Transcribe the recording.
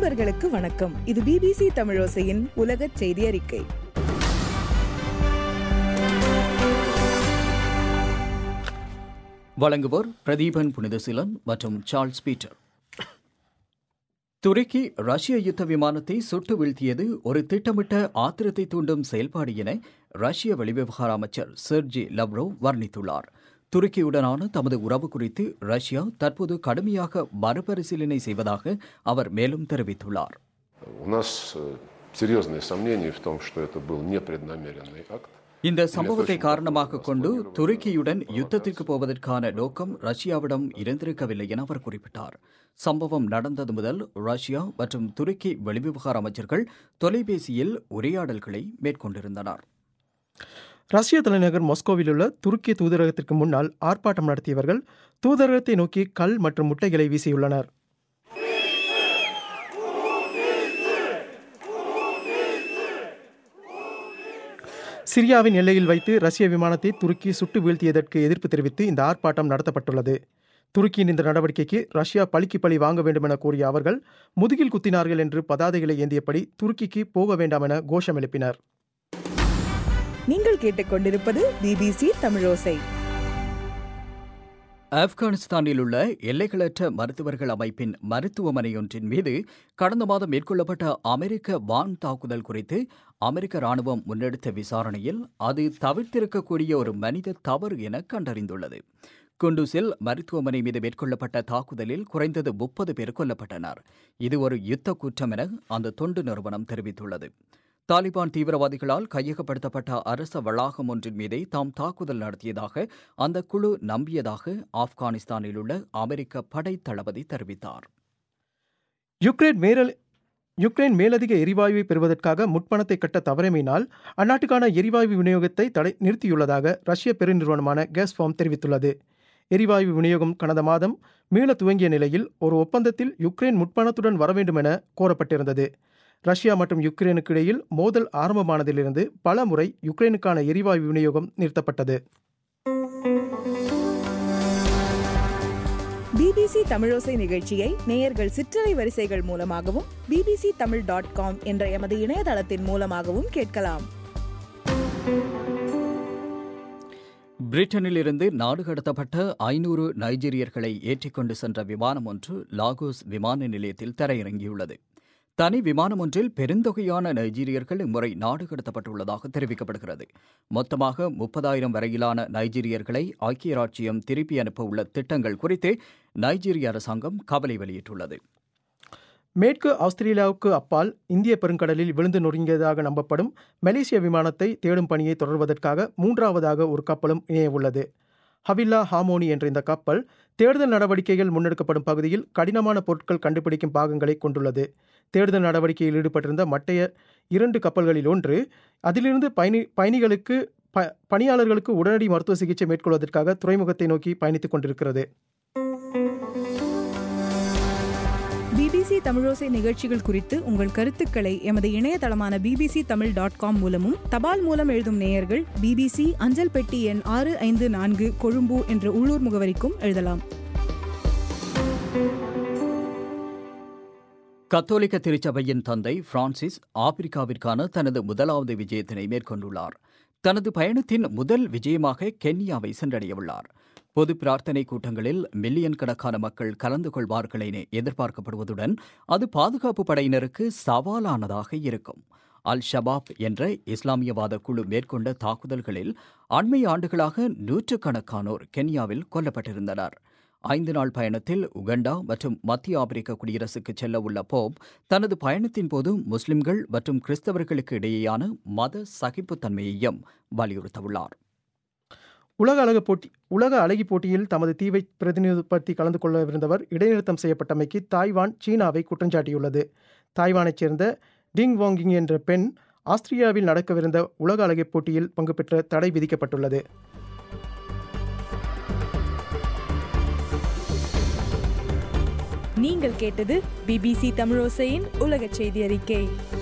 நண்பர்களுக்கு வணக்கம் இது பிபிசி தமிழோசையின் உலக செய்தி அறிக்கை வழங்குவோர் பிரதீபன் புனிதசீலன் மற்றும் சார்ல்ஸ் பீட்டர் துருக்கி ரஷ்ய யுத்த விமானத்தை சுட்டு வீழ்த்தியது ஒரு திட்டமிட்ட ஆத்திரத்தை தூண்டும் செயல்பாடு என ரஷ்ய வெளிவிவகார அமைச்சர் செர்ஜி லவ்ரோவ் வர்ணித்துள்ளார் துருக்கியுடனான தமது உறவு குறித்து ரஷ்யா தற்போது கடுமையாக மறுபரிசீலனை செய்வதாக அவர் மேலும் தெரிவித்துள்ளார் У нас э, серьезные сомнения в том, что это был непреднамеренный акт. இந்த சம்பவத்தை காரணமாக கொண்டு துருக்கியுடன் யுத்தத்திற்கு போவதற்கான நோக்கம் ரஷ்யாவிடம் இருந்திருக்கவில்லை என அவர் குறிப்பிட்டார் சம்பவம் நடந்தது முதல் ரஷ்யா மற்றும் துருக்கி வெளிவிவகார அமைச்சர்கள் தொலைபேசியில் உரையாடல்களை மேற்கொண்டிருந்தனர் ரஷ்ய தலைநகர் மாஸ்கோவிலுள்ள துருக்கிய தூதரகத்திற்கு முன்னால் ஆர்ப்பாட்டம் நடத்தியவர்கள் தூதரகத்தை நோக்கி கல் மற்றும் முட்டைகளை வீசியுள்ளனர் சிரியாவின் எல்லையில் வைத்து ரஷ்ய விமானத்தை துருக்கி சுட்டு வீழ்த்தியதற்கு எதிர்ப்பு தெரிவித்து இந்த ஆர்ப்பாட்டம் நடத்தப்பட்டுள்ளது துருக்கியின் இந்த நடவடிக்கைக்கு ரஷ்யா பழிக்கு பழி வாங்க வேண்டும் என கூறிய அவர்கள் முதுகில் குத்தினார்கள் என்று பதாதைகளை ஏந்தியபடி துருக்கிக்கு போக வேண்டாம் என கோஷம் எழுப்பினர் நீங்கள் கேட்டுக்கொண்டிருப்பது பிபிசி தமிழோசை ஆப்கானிஸ்தானில் உள்ள எல்லைகளற்ற மருத்துவர்கள் அமைப்பின் மருத்துவமனையொன்றின் மீது கடந்த மாதம் மேற்கொள்ளப்பட்ட அமெரிக்க வான் தாக்குதல் குறித்து அமெரிக்க ராணுவம் முன்னெடுத்த விசாரணையில் அது தவிர்த்திருக்கக்கூடிய ஒரு மனித தவறு என கண்டறிந்துள்ளது குண்டூஸில் மருத்துவமனை மீது மேற்கொள்ளப்பட்ட தாக்குதலில் குறைந்தது முப்பது பேர் கொல்லப்பட்டனர் இது ஒரு யுத்த குற்றம் என அந்த தொண்டு நிறுவனம் தெரிவித்துள்ளது தாலிபான் தீவிரவாதிகளால் கையகப்படுத்தப்பட்ட அரச வளாகம் ஒன்றின் மீதே தாம் தாக்குதல் நடத்தியதாக அந்த குழு நம்பியதாக ஆப்கானிஸ்தானில் உள்ள அமெரிக்க படை தளபதி தெரிவித்தார் யுக்ரைன் மேரல் யுக்ரைன் மேலதிக எரிவாயுவை பெறுவதற்காக முற்பணத்தை கட்ட தவறிமையினால் அந்நாட்டுக்கான எரிவாயு விநியோகத்தை தடை நிறுத்தியுள்ளதாக ரஷ்ய பெருநிறுவனமான கேஸ்ஃபார்ம் தெரிவித்துள்ளது எரிவாயு விநியோகம் கடந்த மாதம் மீள துவங்கிய நிலையில் ஒரு ஒப்பந்தத்தில் யுக்ரைன் முற்பணத்துடன் வர வேண்டும் என கோரப்பட்டிருந்தது ரஷ்யா மற்றும் யுக்ரைனுக்கு இடையில் மோதல் ஆரம்பமானதிலிருந்து பல முறை யுக்ரைனுக்கான எரிவாயு விநியோகம் நிறுத்தப்பட்டது பிபிசி தமிழோசை நிகழ்ச்சியை நேயர்கள் சிற்றலை வரிசைகள் மூலமாகவும் பிபிசி தமிழ் டாட் காம் என்ற எமது இணையதளத்தின் மூலமாகவும் கேட்கலாம் பிரிட்டனிலிருந்து நாடு கடத்தப்பட்ட ஐநூறு நைஜீரியர்களை ஏற்றிக்கொண்டு சென்ற விமானம் ஒன்று லாகோஸ் விமான நிலையத்தில் தரையிறங்கியுள்ளது தனி விமானம் ஒன்றில் பெருந்தொகையான நைஜீரியர்கள் இம்முறை நாடு கடத்தப்பட்டுள்ளதாக தெரிவிக்கப்படுகிறது மொத்தமாக முப்பதாயிரம் வரையிலான நைஜீரியர்களை ஐக்கிய ராச்சியம் திருப்பி அனுப்ப உள்ள திட்டங்கள் குறித்து நைஜீரிய அரசாங்கம் கவலை வெளியிட்டுள்ளது மேற்கு ஆஸ்திரேலியாவுக்கு அப்பால் இந்திய பெருங்கடலில் விழுந்து நொறுங்கியதாக நம்பப்படும் மலேசிய விமானத்தை தேடும் பணியை தொடர்வதற்காக மூன்றாவதாக ஒரு கப்பலும் இணைய உள்ளது ஹவில்லா ஹாமோனி என்ற இந்த கப்பல் தேடுதல் நடவடிக்கைகள் முன்னெடுக்கப்படும் பகுதியில் கடினமான பொருட்கள் கண்டுபிடிக்கும் பாகங்களை கொண்டுள்ளது தேடுதல் நடவடிக்கையில் ஈடுபட்டிருந்த மட்டைய இரண்டு கப்பல்களில் ஒன்று அதிலிருந்து பயணி பயணிகளுக்கு ப பணியாளர்களுக்கு உடனடி மருத்துவ சிகிச்சை மேற்கொள்வதற்காக துறைமுகத்தை நோக்கி பயணித்துக் கொண்டிருக்கிறது பிபிசி தமிழோசை நிகழ்ச்சிகள் குறித்து உங்கள் கருத்துக்களை எமது இணையதளமான பிபிசி தமிழ் டாட் காம் மூலமும் தபால் மூலம் எழுதும் நேயர்கள் பிபிசி அஞ்சல் பெட்டி எண் ஆறு ஐந்து நான்கு கொழும்பு என்ற உள்ளூர் முகவரிக்கும் எழுதலாம் கத்தோலிக்க திருச்சபையின் தந்தை பிரான்சிஸ் ஆப்பிரிக்காவிற்கான தனது முதலாவது விஜயத்தினை மேற்கொண்டுள்ளார் தனது பயணத்தின் முதல் விஜயமாக கென்யாவை சென்றடையவுள்ளார் பொது பிரார்த்தனை கூட்டங்களில் மில்லியன் கணக்கான மக்கள் கலந்து கொள்வார்கள் என எதிர்பார்க்கப்படுவதுடன் அது பாதுகாப்பு படையினருக்கு சவாலானதாக இருக்கும் அல் ஷபாப் என்ற இஸ்லாமியவாத குழு மேற்கொண்ட தாக்குதல்களில் அண்மை ஆண்டுகளாக நூற்றுக்கணக்கானோர் கென்யாவில் கொல்லப்பட்டிருந்தனர் ஐந்து நாள் பயணத்தில் உகண்டா மற்றும் மத்திய ஆப்பிரிக்க குடியரசுக்கு செல்ல உள்ள போப் தனது பயணத்தின் போது முஸ்லிம்கள் மற்றும் கிறிஸ்தவர்களுக்கு இடையேயான மத சகிப்புத்தன்மையையும் வலியுறுத்தவுள்ளார் உலக அழகு போட்டி உலக அழகி போட்டியில் தமது தீவை பிரதிநிதிப்படுத்தி கலந்து கொள்ளவிருந்தவர் இடைநிறுத்தம் செய்யப்பட்டமைக்கு தாய்வான் சீனாவை குற்றஞ்சாட்டியுள்ளது தாய்வானைச் சேர்ந்த டிங் வாங்கிங் என்ற பெண் ஆஸ்திரியாவில் நடக்கவிருந்த உலக அழகி போட்டியில் பங்கு பெற்ற தடை விதிக்கப்பட்டுள்ளது நீங்கள் கேட்டது பிபிசி தமிழோசையின் உலக செய்தி அறிக்கை